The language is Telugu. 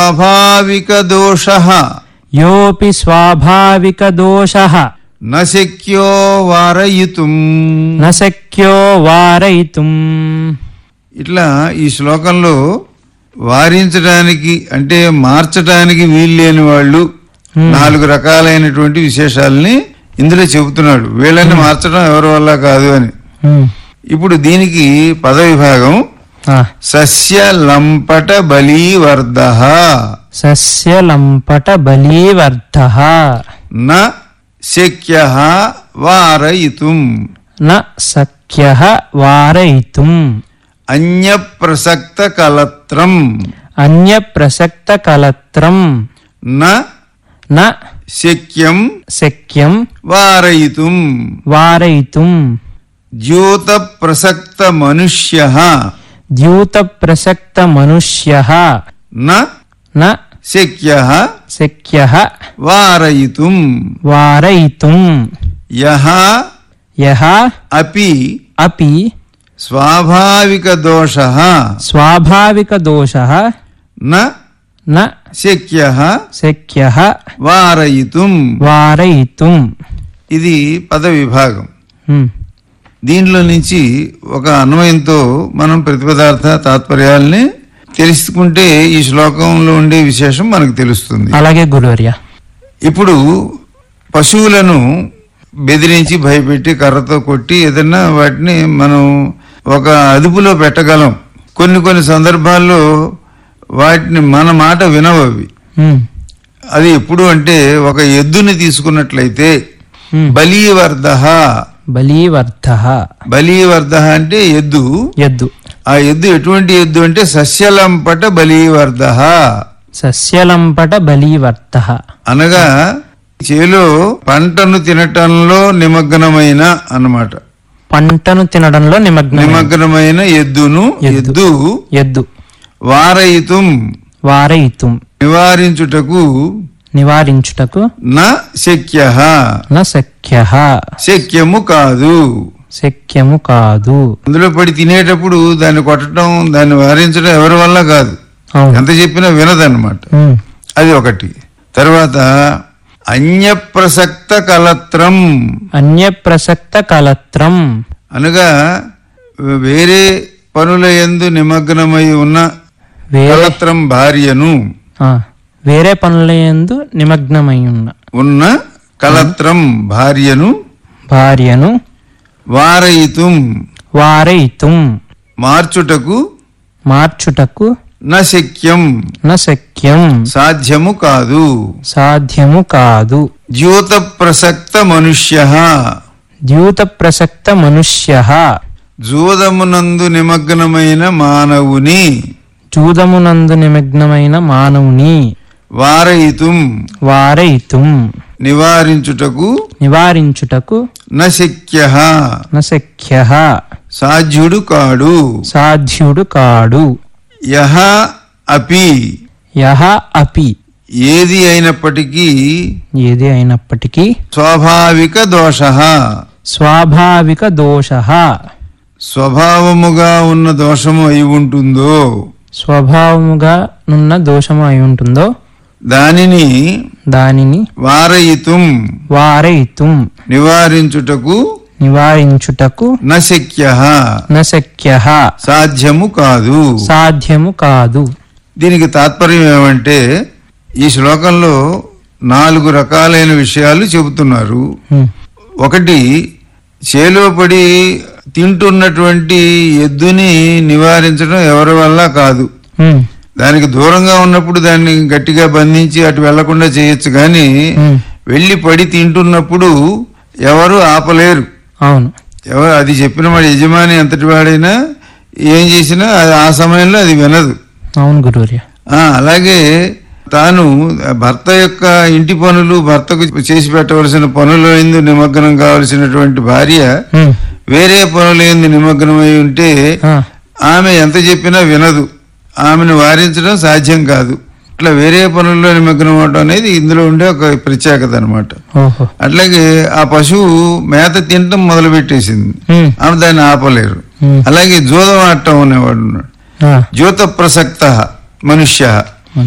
స్వాభావిక దోష యోపి స్వాభావిక దోష న శక్యో వారయితుం న శక్యో వారయితుం ఇట్లా ఈ శ్లోకంలో వారించడానికి అంటే మార్చడానికి వీల్లేని వాళ్ళు నాలుగు రకాలైనటువంటి విశేషాలని ఇందులో చెబుతున్నాడు వీళ్ళని మార్చడం ఎవరి వల్ల కాదు అని ఉమ్. ఇప్పుడు దీనికి పద విభాగం ఆ. సస్య లంపట బలీవర్ధ సస్యలంపట బలీవర్ధ న శక్య వారయితుం న సఖ్య వారయితుం అన్యప్రసక్త కలత్రం అన్యప్రసక్త కలత్రం న న శక్యం శక్యం వారయితుం వారయితుం ద్యూత ప్రసక్త మనుష్య ద్యూత ప్రసక్త మనుష్య న న శక్య శక్య వారయితుం వారయితుం యహ యహ అపి అపి స్వాభావిక దోష స్వాభావిక దోష న న శక్య శక్య వారయితుం వారయితుం ఇది పద విభాగం హ్మ్. దీంట్లో నుంచి ఒక అన్వయంతో మనం ప్రతిపదార్థ తాత్పర్యాలని తెలుసుకుంటే ఈ శ్లోకంలో ఉండే విశేషం మనకు తెలుస్తుంది అలాగే గురువర్య ఇప్పుడు పశువులను బెదిరించి భయపెట్టి కర్రతో కొట్టి ఏదన్నా వాటిని మనం ఒక అదుపులో పెట్టగలం కొన్ని కొన్ని సందర్భాల్లో వాటిని మన మాట వినవు అవి హ్మ్. అది ఎప్పుడు అంటే ఒక ఎద్దుని తీసుకున్నట్లయితే హ్మ్. బలీవర్ధ బలీవర్ధ బలీవర్ధ అంటే ఎద్దు ఎద్దు ఆ ఎద్దు ఎటువంటి ఎద్దు అంటే సస్యలంపట బలీవర్ధ సస్యలంపట బలీవర్ధ అనగా చేలో పంటను తినటంలో నిమగ్నమైన అన్నమాట పంటను తినడంలో నిమగ్నం నిమగ్నమైన ఎద్దును ఎద్దు. ఎద్దు ఎద్దు వారయితుం వారయితుం నివారించుటకు నివారించుటకు న శక్య న శక్య శక్యము కాదు శక్యము కాదు అందులో పడి తినేటప్పుడు దాన్ని కొట్టడం దాన్ని వారించడం ఎవరి వల్ల కాదు అవును ఎంత చెప్పినా వినదన్నమాట హ్మ్. అది ఒకటి తర్వాత అన్యప్రసక్త కలత్రం అన్యప్రసక్త కలత్రం అనగా వేరే పనుల యందు నిమగ్నమై ఉన్న వేరే కలత్రం భార్యను ఆ, వేరే పనుల యందు నిమగ్నమై ఉన్న ఉన్న కలత్రం భార్యను భార్యను వారయితుం వారయితుం మార్చుటకు మార్చుటకు న శక్యం న శక్యం సాధ్యము కాదు సాధ్యము కాదు ద్యూత ప్రసక్త మనుష్య ద్యూత ప్రసక్త మనుష్య జూదమునందు నిమగ్నమైన మానవుని జూదమునందు నిమగ్నమైన మానవుని వారయితుం వారయితుం నివారించుటకు నివారించుటకు న శక్య న శక్య సాధ్యుడు కాడు సాధ్యుడు కాడు యహ అపి యహ అపి ఏది అయినప్పటికీ ఏది అయినప్పటికీ స్వాభావిక దోష స్వాభావిక దోష స్వభావముగా ఉన్న దోషము అయి ఉంటుందో స్వభావముగా నున్న దోషము అయి ఉంటుందో దానిని దానిని వారయితుం వారయితుం నివారించుటకు నివారించుటకు న శక్య న శక్య సాధ్యము కాదు సాధ్యము కాదు దీనికి తాత్పర్యం ఏమంటే ఈ శ్లోకంలో నాలుగు రకాలైన విషయాలు చెబుతున్నారు హ్మ్. ఒకటి చేలో పడి తింటున్నటువంటి ఎద్దుని నివారించడం ఎవరి వల్ల కాదు హ్మ్. దానికి దూరంగా ఉన్నప్పుడు దాన్ని గట్టిగా బంధించి అటు వెళ్లకుండా చేయొచ్చు కానీ హ్మ్. వెళ్లి పడి తింటున్నప్పుడు ఎవరు ఆపలేరు అవును ఎవరు అది చెప్పిన వాడు యజమాని ఎంతటి వాడైనా ఏం చేసినా అది ఆ సమయంలో అది వినదు అవును గురువర్య ఆ, అలాగే తాను భర్త యొక్క ఇంటి పనులు భర్తకు చేసి పెట్టవలసిన పనులు ఎందు నిమగ్నం కావలసినటువంటి భార్య హ్మ్. వేరే పనులు ఎందు నిమగ్నమై ఉంటే ఆ, ఆమె ఎంత చెప్పినా వినదు ఆమెను వారించడం సాధ్యం కాదు ఇట్లా వేరే పనుల్లో నిమగ్నం అవడం అనేది ఇందులో ఉండే ఒక ప్రత్యేకత అన్నమాట ఓహో అట్లాగే ఆ పశువు మేత తినటం మొదలు పెట్టేసింది హ్మ్. ఆమె దాన్ని ఆపలేరు హ్మ్. అలాగే జూదం ఆడటం అనేవాడు ఉన్నాడు ఆ, జ్యోత ప్రసక్త మనుష్య